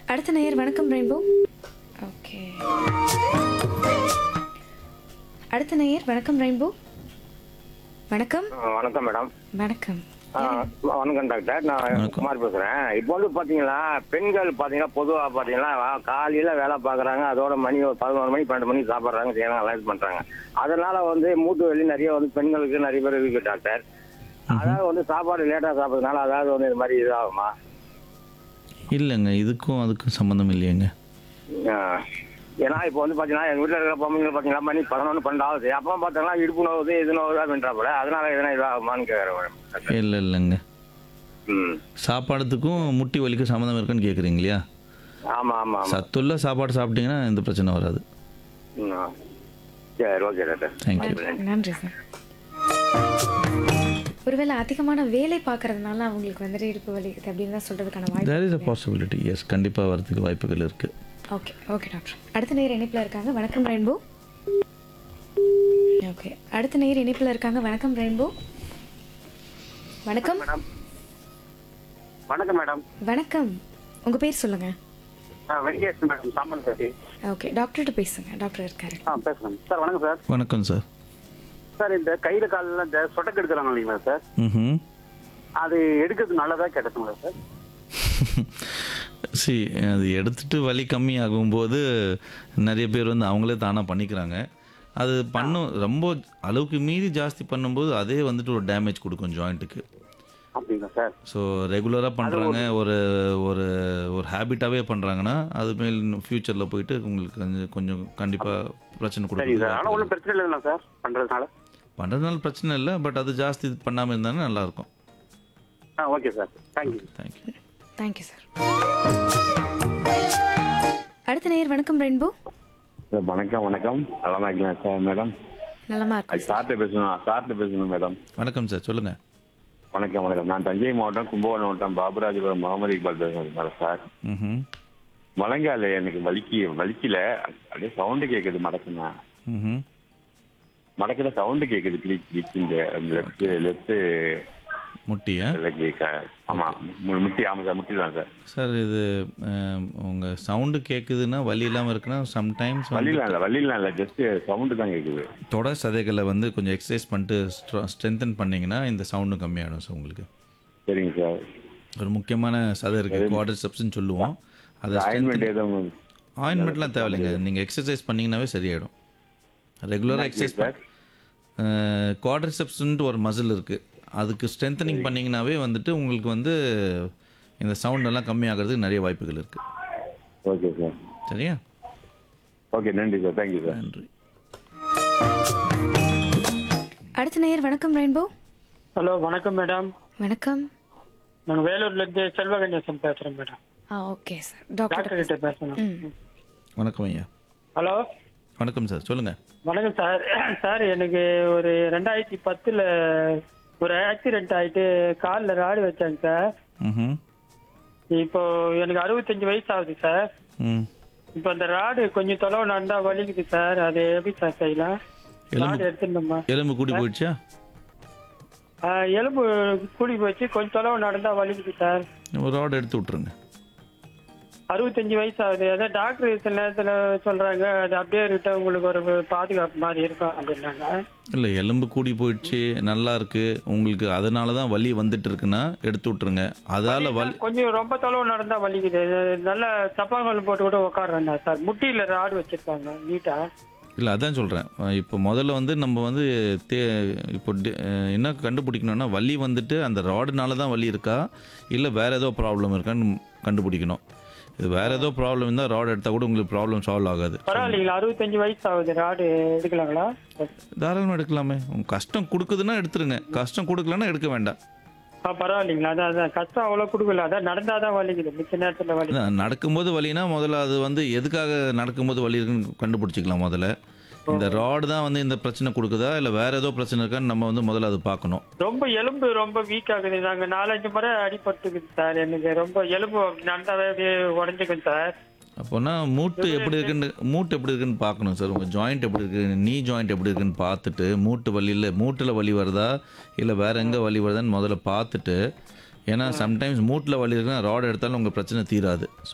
அடுத்த நேயர் வணக்கம் ரெயின்போ ஓகே அடுத்த நேயர் வணக்கம் ரெயின்போ வணக்கம் ஆ, வணக்கம் மேடம் வணக்கம் ஆ, வணக்கம் டாக்டர் நான் குமார் பேசுறேன் இப்போ வந்து பாத்தீங்களா பெண்கள் பாத்தீங்கன்னா பொதுவா பாத்தீங்கன்னா காலையில வேலை பாக்குறாங்க அதோட மணி ஒரு பதினோரு மணி பன்னெண்டு மணிக்கு சாப்பிடுறாங்க செய்யறாங்க எல்லாம் இது பண்றாங்க அதனால வந்து மூட்டு வலி நிறைய வந்து பெண்களுக்கு நிறைய பேர் இருக்கு டாக்டர் அதாவது வந்து சாப்பாடு லேட்டா சாப்பிட்றதுனால அதாவது வந்து இது மாதிரி இதாகுமா இல்லைங்க இதுக்கும் அதுக்கும் சம்மந்தம் இல்லையேங்க ஆ. ஏன்னா இப்போ வந்து பாத்தீங்கன்னா எங்க வீட்டுல இருக்கிற பொம்மைங்க பாத்தீங்கன்னா மணி பதினொன்று பன்னெண்டு ஆகுது அப்போ பார்த்தீங்கன்னா இடுப்பு நோவுது இது நோவுது அப்படின்றாப்புல அதனால எதனா இதாகுமான்னு கேட்குறேன் மேடம் இல்லை இல்லைங்க ம் சாப்பாடுத்துக்கும் முட்டி வலிக்கும் சம்மந்தம் இருக்குன்னு கேட்குறீங்க இல்லையா ஆமா ஆமா ஆமா சத்துள்ள சாப்பாடு சாப்பிட்டீங்கன்னா எந்த பிரச்சனை வராது ம், ஆ. சரி ஓகே டாக்டர் தேங்க்யூ நன்றி சார் ஒருவேளை அதிகமான வேலை பார்க்கறதுனால அவங்களுக்கு வந்துட்டு இடுப்பு வலிக்குது அப்படின்னு தான் சொல்றதுக்கான வாய்ப்பு there is a possibility yes கண்டிப்பாக வரதுக்கு வாய்ப்புகள் இருக்குது ஓகே ஓகே டாக்டர் அடுத்த நேயர் இணைப்பில் இருக்காங்க வணக்கம் ரெயின்போ ஓகே அடுத்த நேயர் இணைப்பில் இருக்காங்க வணக்கம் ரெயின்போ வணக்கம் மேடம் வணக்கம் மேடம் வணக்கம் உங்க பேர் சொல்லுங்க வெங்கடேஷ் மேடம் சாம்பல் பேசி ஓகே டாக்டர்கிட்ட பேசுங்க டாக்டர் இருக்காரு ஆ பேசுகிறேன் சார் வணக்கம் சார் வணக்கம் சார் சார் இந்த கையில் காலில் இந்த சொட்டக்கு எடுக்கிறாங்க இல்லைங்களா சார் ம் அது எடுக்கிறது நல்லதா கிடைக்குங்களா சார் சி அது எடுத்துட்டு வலி கம்மியாகும்போது நிறைய பேர் வந்து அவங்களே தானாக பண்ணிக்கிறாங்க அது பண்ணும் ரொம்ப அளவுக்கு மீறி ஜாஸ்தி பண்ணும்போது அதே வந்துட்டு ஒரு டேமேஜ் கொடுக்கும் ஜாயிண்ட்டுக்கு அப்படிங்களா சார் ஸோ ரெகுலராக பண்ணுறாங்க ஒரு ஒரு ஒரு ஹேபிட்டாகவே பண்ணுறாங்கன்னா அது மேல் ஃப்யூச்சரில் போயிட்டு உங்களுக்கு கொஞ்சம் கொஞ்சம் கண்டிப்பாக பிரச்சனை சரிங்க சார் ஆனால் கொடுக்கும் ஒன்றும் பிரச்சனை இல்லைங்களா சார் பண்ணுறதுனால பண்ணுறதுனால பிரச்சனை இல்லை பட் அது ஜாஸ்தி பண்ணாமல் இருந்தாலும் நல்லாயிருக்கும் ஆ okay sir thank you thank you thank you sir அடுத்த நேயர் வணக்கம் ரெயின்போ வணக்கம் வணக்கம் நலமா இருக்கலாம் சார் மேடம் நலமா இருக்கும் அது சார்ட்ட பேசணும் சார்ட்ட பேசணும் மேடம் வணக்கம் சார் சொல்லுங்கள் வணக்கம் வணக்கம் நான் தஞ்சை மாவட்டம் கும்பகோணம் மாவட்டம் பாபுராஜபுரம் முகமது இக்பால் பேசுறேன் மேடம் சார் ம் முழங்கால எனக்கு வலிக்கு வலிக்கல அப்படியே சவுண்டு கேட்குது மடக்குனா ம் மடக்குல சவுண்டு கேட்குது கிளிக் கிளிக் இந்த லெஃப்ட் லெஃப்ட் முட்டியா ஆமா மு- முட்டி ஆமா சார் முட்டி தான் சார் சார் இது உங்கள் சவுண்டு கேட்குதுன்னா வலி இல்லாமல் இருக்குன்னா சம்டைம்ஸ் வலிலாம் இல்லை வலிலாம் இல்லை ஜஸ்ட் சவுண்டு தான் கேட்குது தொட சதைகளை வந்து கொஞ்சம் எக்ஸசைஸ் பண்ணிட்டு ஸ்ட்ரென்தன் பண்ணிங்கன்னா இந்த சவுண்டும் கம்மியாகிடும் சார் உங்களுக்கு சரிங்க சார் ஒரு முக்கியமான சதை இருக்குது குவாட்ரிசெப்ஸ்னு சொல்லுவோம் அதை ஆயின்மெண்ட் எதுவும் ஆயின்மெண்ட்லாம் தேவையில்லைங்க நீங்கள் எக்ஸசைஸ் பண்ணிங்கனாவே சரியாயிடும் ரெகுலராக எக்ஸசைஸ் சார் குவாட்ரிசெப்ஸ்ன்ட்டு ஒரு மசில் இருக்குது அதுக்கு ஸ்ட்ரென்தனிங் பண்ணிங்கனாவே வந்துட்டு உங்களுக்கு வந்து இந்த சவுண்ட் எல்லாம் கம்மியாகிறதுக்கு நிறைய வாய்ப்புகள் இருக்குது ஓகே சார் சரியா ஓகே நன்றி சார் தேங்க்யூ சார் நன்றி அடுத்த நேயர் வணக்கம் ரெயின்போ ஹலோ வணக்கம் மேடம் வணக்கம் நான் வேலூர்ல இருந்து செல்வ கணேசன் பேசுறேன் மேடம் ஆ ஓகே சார் டாக்டர் டாக்டர் கிட்ட பேசணும் ம் வணக்கம் ஐயா ஹலோ வணக்கம் சார் சொல்லுங்கள் வணக்கம் சார் சார் எனக்கு ஒரு ரெண்டாயிரத்தி பத்துல ஒரு ஆக்சிடென்ட் ஆயிட்டு காலில் ராடு வச்சாங்க சார் ம் இப்போ எனக்கு அறுபத்தஞ்சு வயசு ஆகுது சார் ம் இப்போ அந்த ராடு கொஞ்சம் தொலைவு நடந்தா வலிக்குது சார் அது எப்படி சார் செய்யலாம் ராடு எடுத்துடணுமா எலும்பு கூடி போயிடுச்சா ஆ, எலும்பு கூடி போச்சு கொஞ்சம் தொலைவு நடந்தா வலிக்குது சார் ஒரு ராட் எடுத்து விட்ருங்க அறுபத்தஞ்சு வயசு ஆகுது அதான் டாக்டர் சில நேரத்துல சொல்றாங்க அது அப்படியே இருக்க உங்களுக்கு ஒரு பாதுகாப்பு மாதிரி இருக்கும் அப்படின்னாங்க இல்லை எலும்பு கூடி போயிடுச்சு நல்லா இருக்கு உங்களுக்கு அதனால தான் வலி வந்துட்டு இருக்குன்னா எடுத்து விட்ருங்க அதால் வலி கொஞ்சம் ரொம்ப தொலைவு நடந்தா வலிக்குது நல்ல சப்பாங்கல் போட்டு கூட உட்காடுறேன் சார் முட்டியில ராடு வச்சிருக்காங்க நீட்டா இல்லை அதான் சொல்கிறேன் இப்போ முதல்ல வந்து நம்ம வந்து தே இப்போ டி- அஹ் என்ன கண்டுபிடிக்கணும்னா வலி வந்துட்டு அந்த ராடுனால தான் வலி இருக்கா இல்லை வேறு ஏதோ ப்ராப்ளம் இருக்கான்னு கண்டுபிடிக்கணும் இது வேறு ஏதோ ப்ராப்ளம் இருந்தால் ராட் எடுத்தால் கூட உங்களுக்கு ப்ராப்ளம் சால்வ் ஆகாது பரவாயில்லைங்களா அறுபத்தஞ்சு வயசு ஆகுது ராடு எடுக்கலாங்களா தாராளமாக எடுக்கலாமே உங்க கஷ்டம் கொடுக்குதுன்னா எடுத்துருங்க கஷ்டம் கொடுக்கலன்னா எடுக்க வேண்டாம் ஆ பரவாயில்லைங்களா அதான் அதான் கஷ்டம் அவ்வளவு கொடுக்கல அதான் நடந்தாதான் வலிக்குது மிச்ச நேரத்துல வலி அதான் நடக்கும்போது வலினா முதல்ல அது வந்து எதுக்காக நடக்கும்போது வலி இருக்குன்னு கண்டுபிடிச்சிக்கலாம் முதல்ல இந்த ராடு தான் வந்து இந்த பிரச்சனை கொடுக்குதா இல்லை வேற ஏதோ பிரச்சனை இருக்கான்னு நம்ம வந்து முதல்ல அது பார்க்கணும் ரொம்ப எலும்பு ரொம்ப வீக் ஆகுது நாங்க நாலஞ்சு முறை அடிபட்டுக்குது சார் எனக்கு ரொம்ப எலும்பு நடந்தாவே அப்படியே உடஞ்சுக்கும் சார் அப்போனா மூட்டு எப்படி இருக்குன்னு மூட்டு எப்படி இருக்குன்னு பார்க்கணும் சார் உங்கள் ஜாயிண்ட் எப்படி இருக்கு நீ ஜாயிண்ட் எப்படி இருக்குன்னு பார்த்துட்டு மூட்டு வலியில் மூட்டில் வலி வருதா இல்லை வேற எங்கே வலி வருதான்னு முதல்ல பார்த்துட்டு ஏன்னா சம்டைம்ஸ் மூட்டில் வலி இருக்குன்னா ராட் எடுத்தாலும் உங்கள் பிரச்சனை தீராது ஸோ